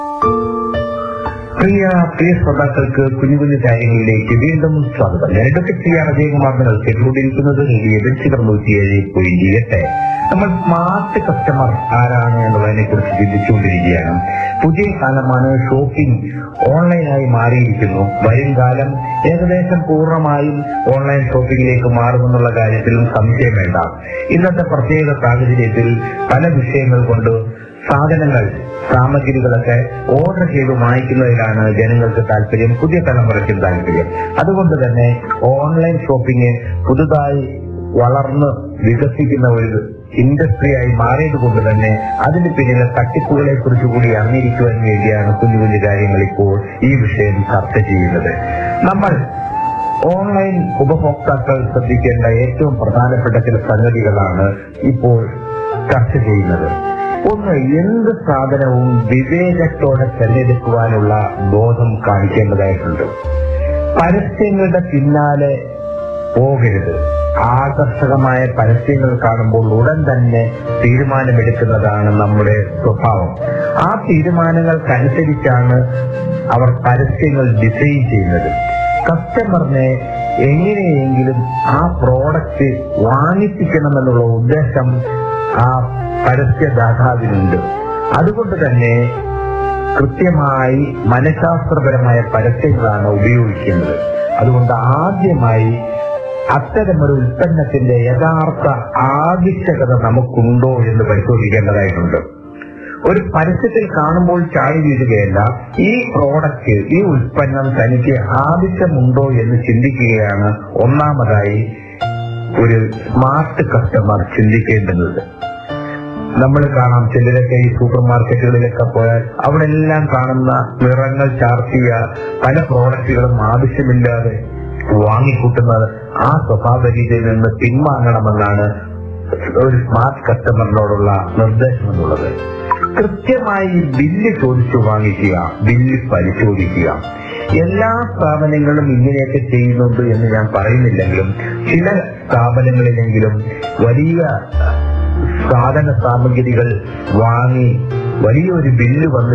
പ്രിയ പ്രിയ ശ്രോതാക്കൾക്ക് കുഞ്ഞു കുഞ്ഞു കാര്യങ്ങളിലേക്ക് വീണ്ടും സ്വാഗതം ഞാൻ ഡോക്ടർ സി ആർ അജയകുമാർ നിങ്ങൾ കേട്ടുകൊണ്ടിരിക്കുന്നത് റേഡിയോ ബെൻസികർ നൂറ്റിയേഴ് പോയിന്റ് എട്ട് നമ്മൾ സ്മാർട്ട് കസ്റ്റമർ ആരാണ് എന്നുള്ളതിനെ കുറിച്ച് ചിന്തിച്ചുകൊണ്ടിരിക്കുകയാണ് പുതിയ കാലമാണ് ഷോപ്പിംഗ് ഓൺലൈനായി മാറിയിരിക്കുന്നു വരും കാലം ഏകദേശം പൂർണ്ണമായും ഓൺലൈൻ ഷോപ്പിംഗിലേക്ക് മാറുമെന്നുള്ള കാര്യത്തിലും സംശയം വേണ്ട ഇന്നത്തെ പ്രത്യേക സാഹചര്യത്തിൽ പല വിഷയങ്ങൾ കൊണ്ട് സാധനങ്ങൾ സാമഗ്രികളൊക്കെ ഓർഡർ ചെയ്ത് വാങ്ങിക്കുന്നതിലാണ് ജനങ്ങൾക്ക് താല്പര്യം പുതിയ തലമുറയ്ക്കും താല്പര്യം അതുകൊണ്ട് തന്നെ ഓൺലൈൻ ഷോപ്പിംഗ് പുതുതായി വളർന്ന് വികസിക്കുന്ന ഒരു ഇൻഡസ്ട്രിയായി മാറിയത് കൊണ്ട് തന്നെ അതിന് പിന്നിലെ തട്ടിപ്പുകളെ കുറിച്ച് കൂടി അറിഞ്ഞിരിക്കുവാൻ വേണ്ടിയാണ് കുഞ്ഞു കുഞ്ഞു കാര്യങ്ങൾ ഇപ്പോൾ ഈ വിഷയം ചർച്ച ചെയ്യുന്നത് നമ്മൾ ഓൺലൈൻ ഉപഭോക്താക്കൾ ശ്രദ്ധിക്കേണ്ട ഏറ്റവും പ്രധാനപ്പെട്ട ചില സംഗതികളാണ് ഇപ്പോൾ ചർച്ച ചെയ്യുന്നത് ഒന്ന് എന്ത് സാധനവും വിവേകത്തോടെ തിരഞ്ഞെടുക്കുവാനുള്ള ബോധം കാണിക്കേണ്ടതായിട്ടുണ്ട് പരസ്യങ്ങളുടെ പിന്നാലെ പോകരുത് ആകർഷകമായ പരസ്യങ്ങൾ കാണുമ്പോൾ ഉടൻ തന്നെ തീരുമാനമെടുക്കുന്നതാണ് നമ്മുടെ സ്വഭാവം ആ തീരുമാനങ്ങൾക്കനുസരിച്ചാണ് അവർ പരസ്യങ്ങൾ ഡിസൈൻ ചെയ്യുന്നത് കസ്റ്റമറിനെ എങ്ങനെയെങ്കിലും ആ പ്രോഡക്റ്റ് വാങ്ങിപ്പിക്കണമെന്നുള്ള ഉദ്ദേശം ആ പരസ്യദാതാവിനുണ്ട് അതുകൊണ്ട് തന്നെ കൃത്യമായി മനഃശാസ്ത്രപരമായ പരസ്യങ്ങളാണ് ഉപയോഗിക്കുന്നത് അതുകൊണ്ട് ആദ്യമായി അത്തരമൊരു ഉൽപ്പന്നത്തിന്റെ യഥാർത്ഥ ആവശ്യകത നമുക്കുണ്ടോ എന്ന് പരിശോധിക്കേണ്ടതായിട്ടുണ്ട് ഒരു പരസ്യത്തിൽ കാണുമ്പോൾ ചാടി വീഴുകയല്ല ഈ പ്രോഡക്റ്റ് ഈ ഉൽപ്പന്നം തനിക്ക് ആവശ്യമുണ്ടോ എന്ന് ചിന്തിക്കുകയാണ് ഒന്നാമതായി ഒരു സ്മാർട്ട് കസ്റ്റമർ ചിന്തിക്കേണ്ടുന്നത് നമ്മൾ കാണാം ചിലരൊക്കെ ഈ സൂപ്പർ മാർക്കറ്റുകളിലൊക്കെ പോയാൽ അവിടെ എല്ലാം കാണുന്ന നിറങ്ങൾ ചാർത്തിയ പല പ്രോഡക്റ്റുകളും ആവശ്യമില്ലാതെ വാങ്ങിക്കൂട്ടുന്നത് ആ സ്വഭാവ രീതിയിൽ നിന്ന് പിൻവാങ്ങണമെന്നാണ് ഒരു സ്മാർട്ട് കസ്റ്റമറിനോടുള്ള നിർദ്ദേശം എന്നുള്ളത് കൃത്യമായി ബില്ല് ചോദിച്ചു വാങ്ങിക്കുക ബില്ല് പരിശോധിക്കുക എല്ലാ സ്ഥാപനങ്ങളും ഇങ്ങനെയൊക്കെ ചെയ്യുന്നുണ്ട് എന്ന് ഞാൻ പറയുന്നില്ലെങ്കിലും ചില സ്ഥാപനങ്ങളിലെങ്കിലും വലിയ സാധന സാമഗ്രികൾ വാങ്ങി വലിയൊരു ബില്ല് വന്നു